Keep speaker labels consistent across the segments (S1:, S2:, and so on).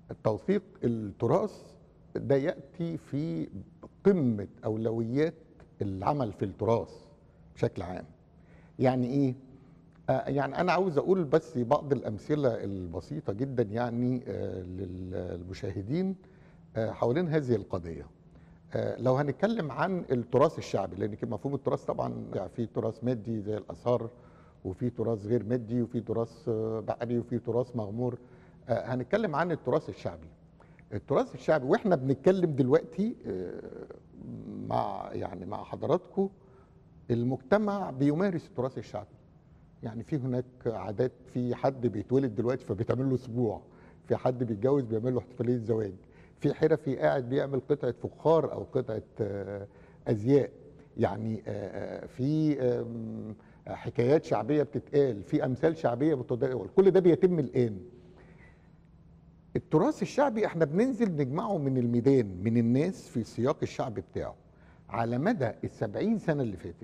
S1: توثيق التراث ده ياتي في قمه اولويات العمل في التراث بشكل عام يعني ايه آه يعني انا عاوز اقول بس بعض الامثله البسيطه جدا يعني آه للمشاهدين آه حوالين هذه القضيه آه لو هنتكلم عن التراث الشعبي لان مفهوم التراث طبعا يعني في تراث مادي زي الاثار وفي تراث غير مادي وفي تراث بحري وفي تراث مغمور آه هنتكلم عن التراث الشعبي التراث الشعبي واحنا بنتكلم دلوقتي آه مع يعني مع حضراتكم المجتمع بيمارس التراث الشعبي يعني في هناك عادات في حد بيتولد دلوقتي فبيتعمل له اسبوع في حد بيتجوز بيعمل له احتفاليه زواج في حرفي قاعد بيعمل قطعه فخار او قطعه ازياء يعني في حكايات شعبيه بتتقال في امثال شعبيه بتتداول كل ده بيتم الان التراث الشعبي احنا بننزل نجمعه من الميدان من الناس في سياق الشعب بتاعه على مدى السبعين سنه اللي فاتت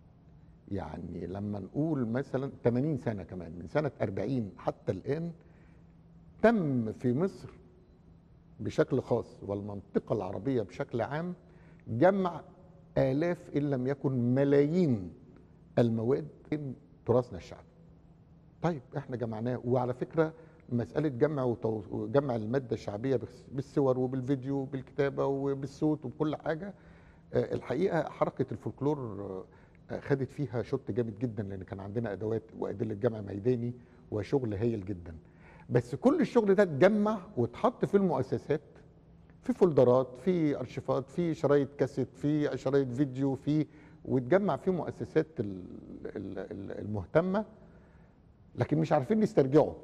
S1: يعني لما نقول مثلا 80 سنه كمان من سنه 40 حتى الان تم في مصر بشكل خاص والمنطقه العربيه بشكل عام جمع الاف ان لم يكن ملايين المواد من تراثنا الشعبي. طيب احنا جمعناه وعلى فكره مساله جمع وتو... جمع الماده الشعبيه بالصور وبالفيديو وبالكتابه وبالصوت وبكل حاجه الحقيقه حركه الفولكلور خدت فيها شوط جامد جدا لان كان عندنا ادوات وادله جمع ميداني وشغل هايل جدا. بس كل الشغل ده اتجمع واتحط في المؤسسات في فولدرات في ارشيفات في شرايط كاسيت في شرايط فيديو في واتجمع في مؤسسات المهتمه لكن مش عارفين نسترجعه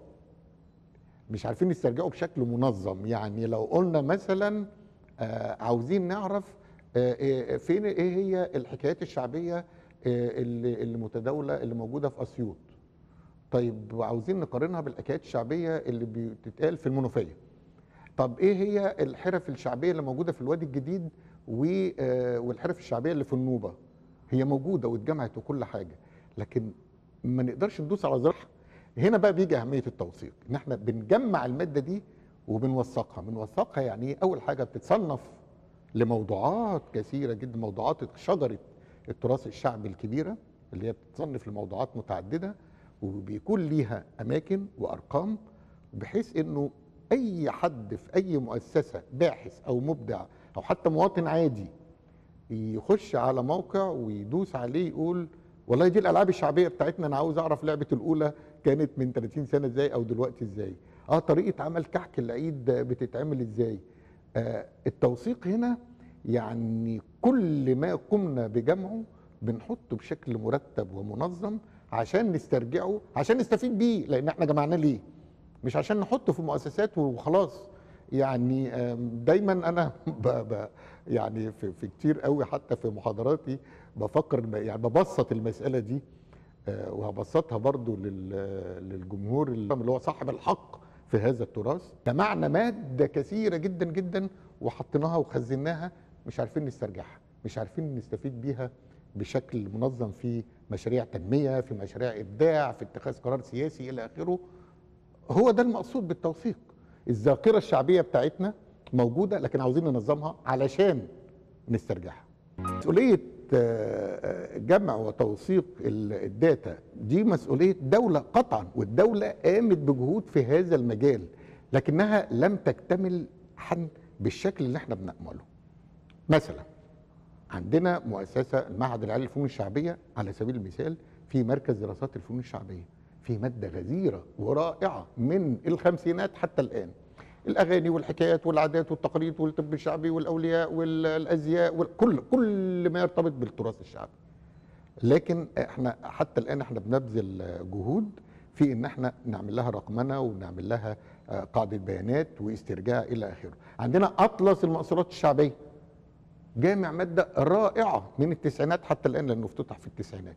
S1: مش عارفين نسترجعه بشكل منظم يعني لو قلنا مثلا عاوزين نعرف فين ايه هي الحكايات الشعبيه اللي, اللي متداوله اللي موجوده في اسيوط طيب وعاوزين نقارنها بالحكايات الشعبيه اللي بتتقال في المنوفيه طب ايه هي الحرف الشعبيه اللي موجوده في الوادي الجديد والحرف الشعبيه اللي في النوبه هي موجوده واتجمعت وكل حاجه لكن ما نقدرش ندوس على زرع هنا بقى بيجي اهميه التوثيق ان احنا بنجمع الماده دي وبنوثقها بنوثقها يعني ايه اول حاجه بتتصنف لموضوعات كثيره جدا موضوعات شجره التراث الشعبي الكبيره اللي هي بتتصنف لموضوعات متعدده وبيكون ليها اماكن وارقام بحيث انه اي حد في اي مؤسسه باحث او مبدع او حتى مواطن عادي يخش على موقع ويدوس عليه يقول والله دي الالعاب الشعبيه بتاعتنا انا عاوز اعرف لعبه الاولى كانت من 30 سنه ازاي او دلوقتي ازاي اه طريقه عمل كحك العيد بتتعمل ازاي آه التوثيق هنا يعني كل ما قمنا بجمعه بنحطه بشكل مرتب ومنظم عشان نسترجعه عشان نستفيد بيه لان احنا جمعناه ليه مش عشان نحطه في مؤسسات وخلاص يعني دايما انا ب ب يعني في, في كتير قوي حتى في محاضراتي بفكر يعني ببسط المساله دي وهبسطها برضو للجمهور اللي هو صاحب الحق في هذا التراث جمعنا ماده كثيره جدا جدا وحطيناها وخزناها مش عارفين نسترجعها مش عارفين نستفيد بيها بشكل منظم في مشاريع تنميه في مشاريع ابداع في اتخاذ قرار سياسي الى اخره هو ده المقصود بالتوثيق الذاكره الشعبيه بتاعتنا موجوده لكن عاوزين ننظمها علشان نسترجعها مسؤوليه جمع وتوثيق الداتا دي مسؤوليه دوله قطعا والدوله قامت بجهود في هذا المجال لكنها لم تكتمل حن بالشكل اللي احنا بنأمله مثلا عندنا مؤسسه المعهد العالي للفنون الشعبيه على سبيل المثال في مركز دراسات الفنون الشعبيه في ماده غزيره ورائعه من الخمسينات حتى الان الاغاني والحكايات والعادات والتقاليد والطب الشعبي والاولياء والازياء وكل كل ما يرتبط بالتراث الشعبي لكن احنا حتى الان احنا بنبذل جهود في ان احنا نعمل لها رقمنه ونعمل لها قاعده بيانات واسترجاع الى اخره عندنا اطلس المأثورات الشعبيه جامع ماده رائعه من التسعينات حتى الان لانه افتتح في التسعينات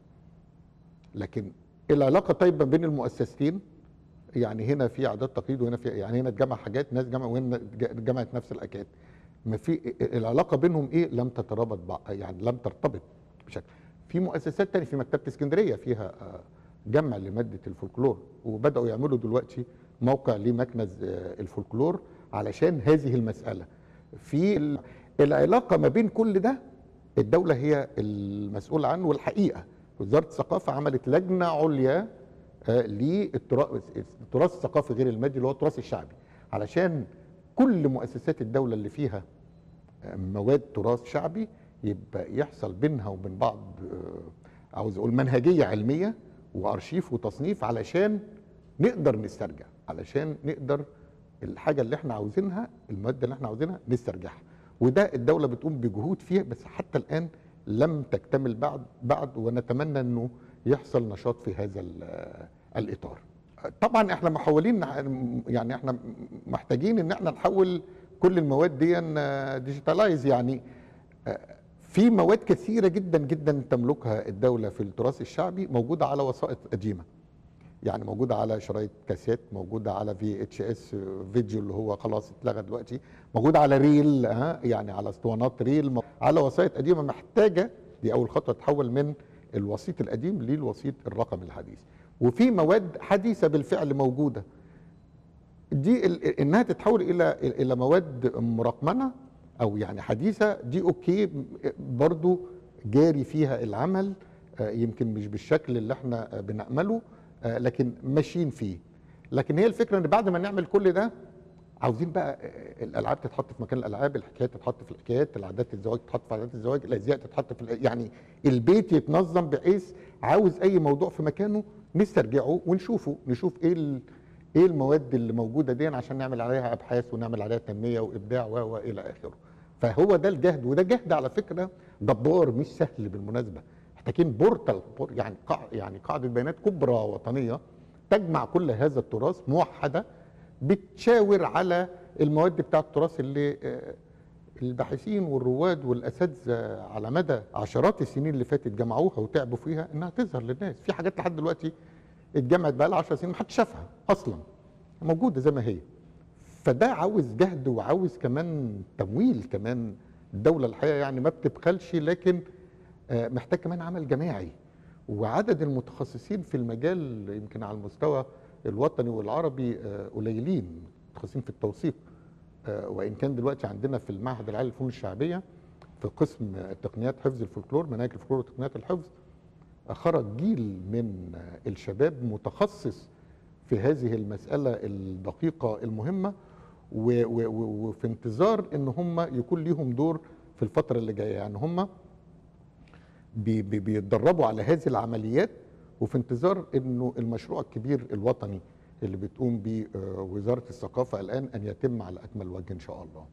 S1: لكن العلاقه طيب بين المؤسستين يعني هنا في اعداد تقليد وهنا في يعني هنا اتجمع حاجات ناس جمع وهنا اتجمعت نفس الاكاد ما في العلاقه بينهم ايه لم تترابط بقى يعني لم ترتبط بشكل في مؤسسات تانية في مكتبه اسكندريه فيها جمع لماده الفولكلور وبداوا يعملوا دلوقتي موقع لمكنز الفولكلور علشان هذه المساله في ال- العلاقه ما بين كل ده الدوله هي المسؤوله عنه والحقيقه وزاره الثقافه عملت لجنه عليا آه، للتراث التراث الثقافي غير المادي اللي هو التراث الشعبي علشان كل مؤسسات الدوله اللي فيها آه، مواد تراث شعبي يبقى يحصل بينها وبين بعض آه، عاوز اقول منهجيه علميه وارشيف وتصنيف علشان نقدر نسترجع علشان نقدر الحاجه اللي احنا عاوزينها الماده اللي احنا عاوزينها نسترجعها وده الدوله بتقوم بجهود فيها بس حتى الان لم تكتمل بعد بعد ونتمنى انه يحصل نشاط في هذا ال- الاطار طبعا احنا محولين يعني احنا محتاجين ان احنا نحول كل المواد دي ديجيتالايز يعني آه، في مواد كثيره جدا جدا تملكها الدوله في التراث الشعبي موجوده على وسائط قديمه يعني موجوده على شرايط كاسيت موجوده على في اتش اس فيديو اللي هو خلاص اتلغى دلوقتي موجوده على ريل ها يعني على اسطوانات ريل مو- على وسائط قديمه محتاجه دي اول خطوه تحول من الوسيط القديم للوسيط الرقمي الحديث وفي مواد حديثه بالفعل موجوده دي ال- انها تتحول الى الى مواد مرقمنه او يعني حديثه دي اوكي برضو جاري فيها العمل آه، يمكن مش بالشكل اللي احنا آه، بنأمله آه، لكن ماشيين فيه لكن هي الفكره ان بعد ما نعمل كل ده عاوزين بقى آه، الالعاب تتحط في مكان الالعاب الحكايات تتحط في الحكايات العادات الزواج تتحط في عادات الزواج الازياء تتحط في ال- يعني البيت يتنظم بحيث عاوز اي موضوع في مكانه نسترجعه ونشوفه نشوف ايه ال- ايه المواد اللي موجوده دي عشان نعمل عليها ابحاث ونعمل عليها تنميه وابداع و و الى اخره فهو ده الجهد وده جهد على فكره جبار مش سهل بالمناسبه محتاجين بورتال بور- يعني قاع يعني قاعده بيانات كبرى وطنيه تجمع كل هذا التراث موحده بتشاور على المواد بتاعه التراث اللي آه، الباحثين والرواد والاساتذه على مدى عشرات السنين اللي فاتت جمعوها وتعبوا فيها انها تظهر للناس في حاجات لحد دلوقتي اتجمعت بقى لها 10 سنين محدش شافها اصلا موجوده زي ما هي فده عاوز جهد وعاوز كمان تمويل كمان الدوله الحقيقه يعني ما بتبخلش لكن آه، محتاج كمان عمل جماعي وعدد المتخصصين في المجال يمكن على المستوى الوطني والعربي آه، قليلين متخصصين في التوثيق آه، وان كان دلوقتي عندنا في المعهد العالي للفنون الشعبيه في قسم آه، تقنيات حفظ الفولكلور مناهج الفولكلور وتقنيات الحفظ خرج جيل من آه، الشباب متخصص في هذه المسألة الدقيقة المهمة و- و- و- وفي انتظار ان هم يكون ليهم دور في الفترة اللي جاية يعني هم بي- بي- بيتدربوا على هذه العمليات وفي انتظار انه المشروع الكبير الوطني اللي بتقوم به آه، وزارة الثقافة الآن أن يتم على أكمل وجه إن شاء الله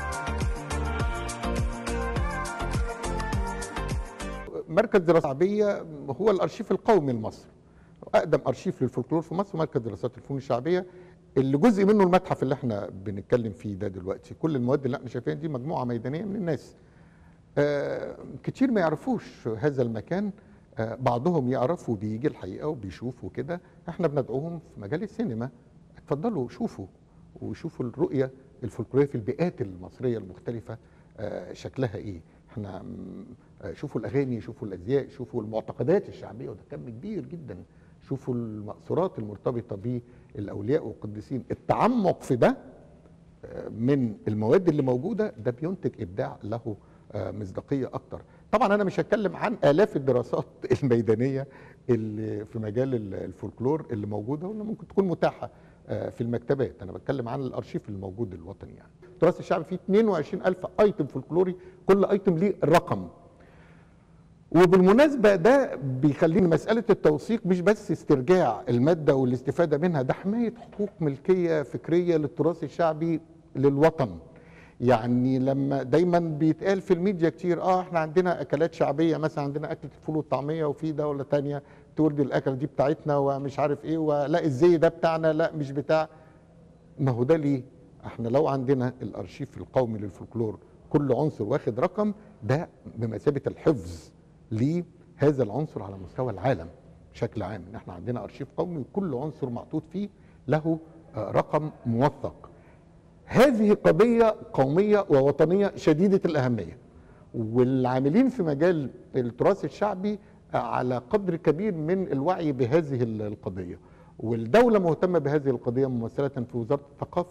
S1: مركز دراسة شعبية هو الأرشيف القومي لمصر أقدم أرشيف للفولكلور في مصر مركز دراسات الفنون الشعبية اللي جزء منه المتحف اللي احنا بنتكلم فيه ده دلوقتي كل المواد اللي احنا شايفينها دي مجموعة ميدانية من الناس آه، كتير ما يعرفوش هذا المكان آه، بعضهم يعرفوا بيجي الحقيقة وبيشوفوا كده احنا بندعوهم في مجال السينما اتفضلوا شوفوا وشوفوا الرؤية الفولكلورية في البيئات المصرية المختلفة آه، شكلها ايه احنا مم، آه، شوفوا الاغاني شوفوا الازياء شوفوا المعتقدات الشعبيه وده كم كبير جدا شوفوا المأثورات المرتبطه بالاولياء والقديسين التعمق في ده آه، من المواد اللي موجوده ده بينتج ابداع له آه، مصداقيه اكتر طبعا انا مش هتكلم عن الاف الدراسات الميدانيه اللي في مجال ال- الفولكلور اللي موجوده واللي ممكن تكون متاحه آه، في المكتبات انا بتكلم عن الارشيف الموجود الوطني يعني التراث الشعبي فيه 22000 ايتم فولكلوري كل ايتم ليه رقم وبالمناسبة ده بيخليني مسألة التوثيق مش بس استرجاع المادة والاستفادة منها ده حماية حقوق ملكية فكرية للتراث الشعبي للوطن يعني لما دايما بيتقال في الميديا كتير اه احنا عندنا اكلات شعبيه مثلا عندنا اكله الفول والطعميه وفي دوله تانية تقول دي الاكله دي بتاعتنا ومش عارف ايه ولا الزي ده بتاعنا لا مش بتاع ما هو ده ليه؟ احنا لو عندنا الارشيف القومي للفولكلور كل عنصر واخد رقم ده بمثابه الحفظ لهذا العنصر على مستوى العالم بشكل عام ان احنا عندنا ارشيف قومي وكل عنصر محطوط فيه له آه، رقم موثق هذه قضيه قوميه ووطنيه شديده الاهميه والعاملين في مجال التراث الشعبي على قدر كبير من الوعي بهذه القضيه والدوله مهتمه بهذه القضيه ممثله في وزاره الثقافه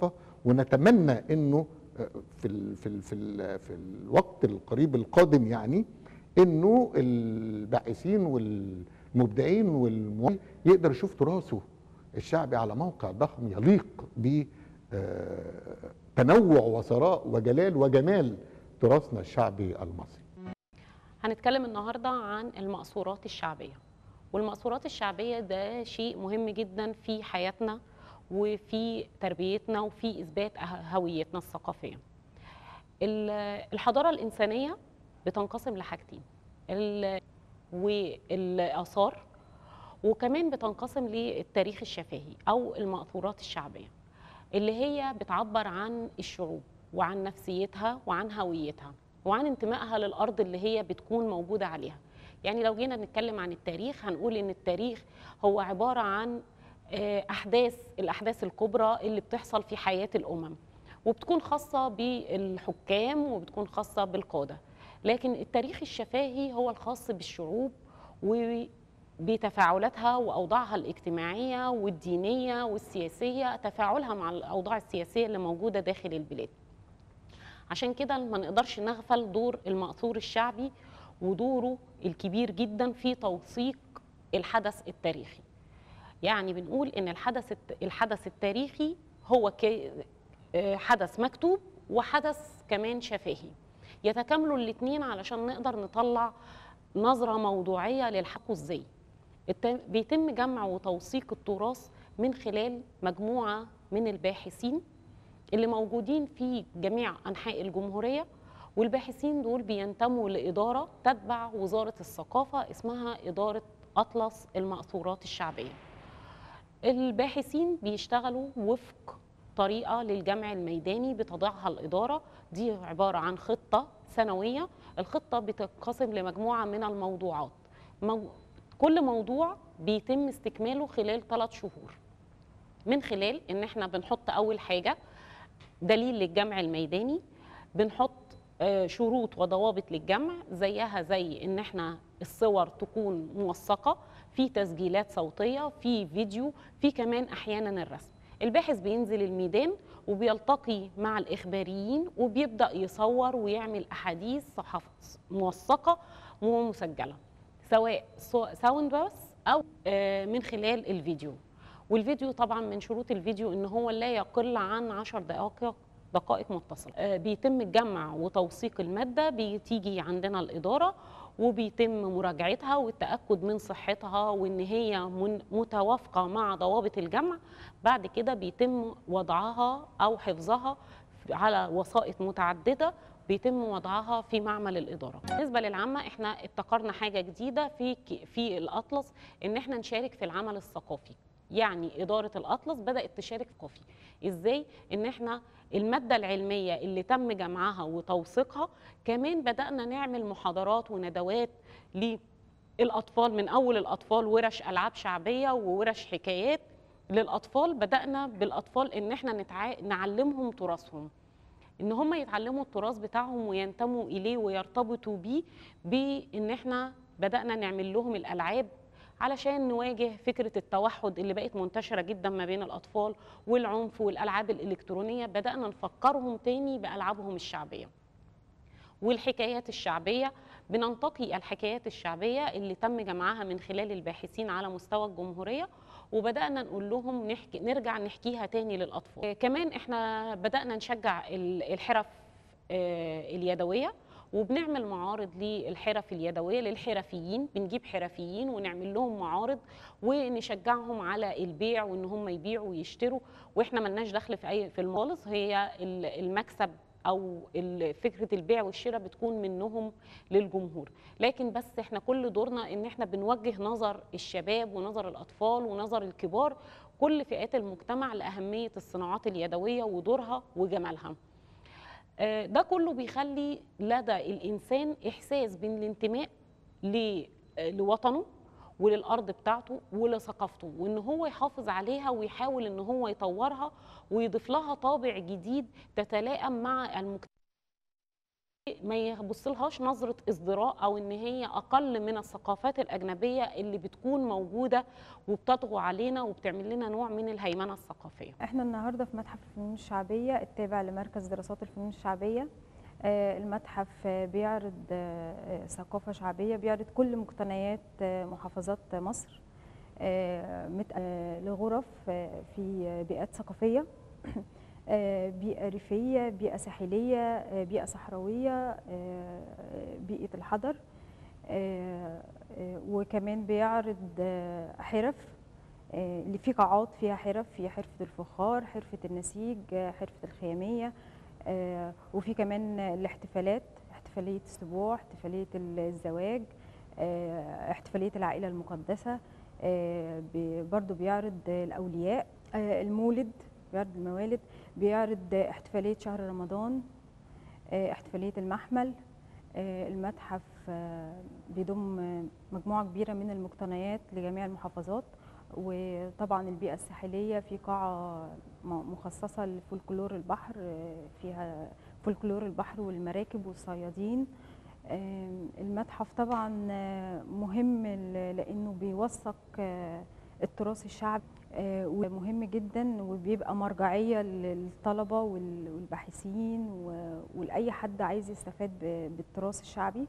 S1: ونتمنى انه آه، في ال في ال في ال في الوقت القريب القادم يعني انه الباحثين والمبدعين والمو... يقدر يشوف تراثه الشعبي على موقع ضخم يليق ب آه، تنوع وثراء وجلال وجمال تراثنا الشعبي المصري
S2: هنتكلم النهارده عن المقصورات الشعبيه والمقصورات الشعبيه ده شيء مهم جدا في حياتنا وفي تربيتنا وفي اثبات أه- هويتنا الثقافيه ال- الحضاره الانسانيه بتنقسم لحاجتين ال- والاثار وكمان بتنقسم للتاريخ الشفاهي او المقصورات الشعبيه اللي هي بتعبر عن الشعوب وعن نفسيتها وعن هويتها وعن انتمائها للارض اللي هي بتكون موجوده عليها يعني لو جينا نتكلم عن التاريخ هنقول ان التاريخ هو عباره عن آه، احداث الاحداث الكبرى اللي بتحصل في حياه الامم وبتكون خاصه بالحكام وبتكون خاصه بالقاده لكن التاريخ الشفاهي هو الخاص بالشعوب وبتفاعلاتها واوضاعها الاجتماعيه والدينيه والسياسيه تفاعلها مع الاوضاع السياسيه اللي موجوده داخل البلاد عشان كده ما نقدرش نغفل دور المأثور الشعبي ودوره الكبير جدا في توثيق الحدث التاريخي يعني بنقول ان الحدث الت- الحدث التاريخي هو ك- آه، حدث مكتوب وحدث كمان شفاهي يتكاملوا الاثنين علشان نقدر نطلع نظرة موضوعية للحق ازاي الت- بيتم جمع وتوثيق التراث من خلال مجموعة من الباحثين اللي موجودين في جميع أنحاء الجمهورية والباحثين دول بينتموا لإدارة تتبع وزارة الثقافة اسمها إدارة أطلس المأثورات الشعبية الباحثين بيشتغلوا وفق طريقة للجمع الميداني بتضعها الإدارة دي عبارة عن خطة سنوية الخطة بتنقسم لمجموعة من الموضوعات مو... كل موضوع بيتم استكماله خلال ثلاث شهور من خلال ان احنا بنحط اول حاجه دليل للجمع الميداني بنحط آه، شروط وضوابط للجمع زيها زي ان احنا الصور تكون موثقه في تسجيلات صوتيه في فيديو في كمان احيانا الرسم الباحث بينزل الميدان وبيلتقي مع الاخباريين وبيبدا يصور ويعمل احاديث صحف موثقه ومسجله سواء صو- ساوند بس او آه، من خلال الفيديو والفيديو طبعا من شروط الفيديو ان هو لا يقل عن 10 دقائق دقائق متصلة آه، بيتم الجمع وتوثيق المادة بتيجي عندنا الإدارة وبيتم مراجعتها والتأكد من صحتها وإن هي من- متوافقة مع ضوابط الجمع بعد كده بيتم وضعها أو حفظها على وسائط متعددة بيتم وضعها في معمل الإدارة بالنسبة للعامة احنا ابتكرنا حاجة جديدة في ك- في الأطلس إن احنا نشارك في العمل الثقافي يعني إدارة الأطلس بدأت تشارك في كوفي إزاي؟ إن إحنا المادة العلمية اللي تم جمعها وتوثيقها كمان بدأنا نعمل محاضرات وندوات للأطفال من أول الأطفال ورش ألعاب شعبية وورش حكايات للأطفال بدأنا بالأطفال إن إحنا نتع... نعلمهم تراثهم ان هم يتعلموا التراث بتاعهم وينتموا اليه ويرتبطوا بيه بان احنا بدانا نعمل لهم الالعاب علشان نواجه فكره التوحد اللي بقت منتشره جدا ما بين الاطفال والعنف والالعاب الالكترونيه بدانا نفكرهم تاني بالعابهم الشعبيه والحكايات الشعبيه بننتقي الحكايات الشعبيه اللي تم جمعها من خلال الباحثين على مستوى الجمهوريه وبدانا نقول لهم نحكي نرجع نحكيها تاني للاطفال آه، كمان احنا بدانا نشجع ال- الحرف آه، اليدويه وبنعمل معارض للحرف اليدويه للحرفيين بنجيب حرفيين ونعمل لهم معارض ونشجعهم على البيع وان هم يبيعوا ويشتروا واحنا ملناش دخل في اي في المخالص هي ال- المكسب او ال- فكره البيع والشراء بتكون منهم للجمهور لكن بس احنا كل دورنا ان احنا بنوجه نظر الشباب ونظر الاطفال ونظر الكبار كل فئات المجتمع لاهميه الصناعات اليدويه ودورها وجمالها آه، ده كله بيخلي لدى الانسان احساس بالانتماء ل- آه، لوطنه وللارض بتاعته ولثقافته وان هو يحافظ عليها ويحاول ان هو يطورها ويضيف لها طابع جديد تتلائم مع المجتمع ما يبصلهاش نظرة ازدراء أو إن هي أقل من الثقافات الأجنبية اللي بتكون موجودة وبتطغو علينا وبتعمل لنا نوع من الهيمنة الثقافية
S3: احنا النهارده في متحف الفنون الشعبيه التابع لمركز دراسات الفنون الشعبيه آه، المتحف آه، بيعرض آه، آه، ثقافه شعبيه بيعرض كل مقتنيات آه، محافظات مصر آه، مت- آه، لغرف آه، في آه، بيئات ثقافيه آه، بيئه ريفيه بيئه ساحليه آه، بيئه صحراويه آه، بيئه الحضر آه، آه، وكمان بيعرض آه، حرف آه، اللي في قاعات فيها حرف فيها حرفة الفخار حرفة النسيج آه، حرفة الخيامية آه، وفي كمان الاحتفالات احتفالية السبوع احتفالية الزواج آه، احتفالية العائلة المقدسة آه، بي- برضو بيعرض الأولياء آه، المولد بيعرض الموالد بيعرض احتفالية شهر رمضان آه، احتفالية المحمل آه، المتحف آه، بيضم آه، مجموعة كبيرة من المقتنيات لجميع المحافظات وطبعا البيئة الساحلية في قاعة م- مخصصة لفولكلور البحر آه، فيها فولكلور البحر والمراكب والصيادين آم، المتحف طبعا آه، مهم ل- لأنه بيوثق آه، التراث الشعبي آه، ومهم جدا وبيبقى مرجعية للطلبة وال- والباحثين و- ولأي حد عايز يستفاد ب- بالتراث الشعبي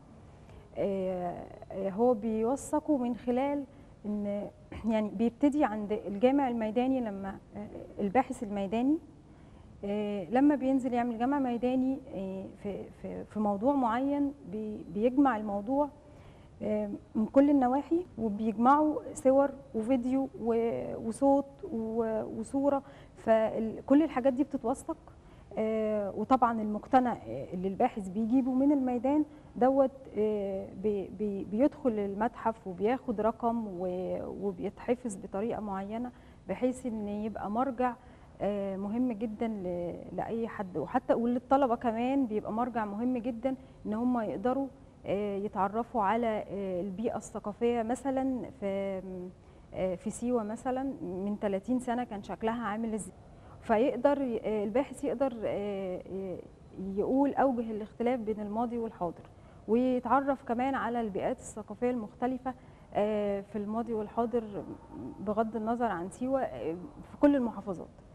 S3: آه، آه، هو بيوثقه من خلال ان يعني بيبتدي عند الجامع الميداني لما آه، الباحث الميداني آه، لما بينزل يعمل جامع ميداني آه، في في في موضوع معين بي- بيجمع الموضوع آه، من كل النواحي وبيجمعوا صور وفيديو و- وصوت و- وصوره فكل الحاجات دي بتتوثق آه، وطبعا المقتنع آه، اللي الباحث بيجيبه من الميدان دوت آه، بي- بي- بيدخل المتحف وبياخد رقم و- وبيتحفظ بطريقه معينه بحيث ان يبقى مرجع آه، مهم جدا ل- لاي حد وحتى وللطلبه كمان بيبقى مرجع مهم جدا ان هم يقدروا آه، يتعرفوا على آه، البيئه الثقافيه مثلا في آه، في سيوه مثلا من 30 سنه كان شكلها عامل ازاي فيقدر ي- آه، الباحث يقدر آه، ي- يقول اوجه الاختلاف بين الماضي والحاضر ويتعرف كمان على البيئات الثقافيه المختلفه آه، في الماضي والحاضر بغض النظر عن سيوه آه، في كل المحافظات